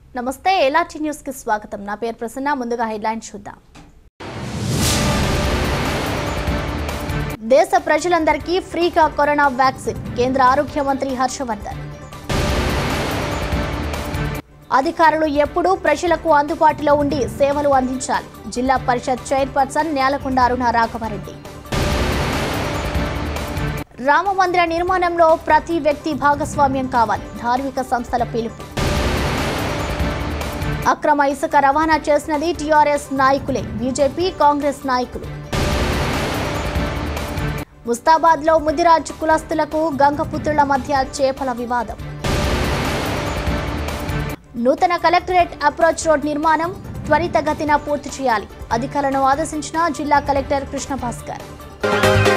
నమస్తే ఎలాటి న్యూస్ కి స్వాగతం నా పేరు ప్రసన్న ముందుగా హెడ్లైన్ చూద్దాం దేశ ప్రజలందరికీ ఫ్రీగా కరోనా వ్యాక్సిన్ కేంద్ర ఆరోగ్య మంత్రి హర్షవర్ధన్ అధికారులు ఎప్పుడూ ప్రజలకు అందుబాటులో ఉండి సేవలు అందించాలి జిల్లా పరిషత్ చైర్పర్సన్ నేలకొండ అరుణ రాఘవరెడ్డి రామ మందిర నిర్మాణంలో ప్రతి వ్యక్తి భాగస్వామ్యం కావాలి ధార్మిక సంస్థల పిలుపు అక్రమ ఇసుక రవాణా చేసినది టీఆర్ఎస్ నాయకులే బీజేపీ కాంగ్రెస్ నాయకులు ముస్తాబాద్ లో ముదిరాజ్ కులస్తులకు గంగపుత్రుల మధ్య చేపల వివాదం నూతన కలెక్టరేట్ అప్రోచ్ రోడ్ నిర్మాణం త్వరితగతిన పూర్తి చేయాలి అధికారులను ఆదేశించిన జిల్లా కలెక్టర్ కృష్ణ భాస్కర్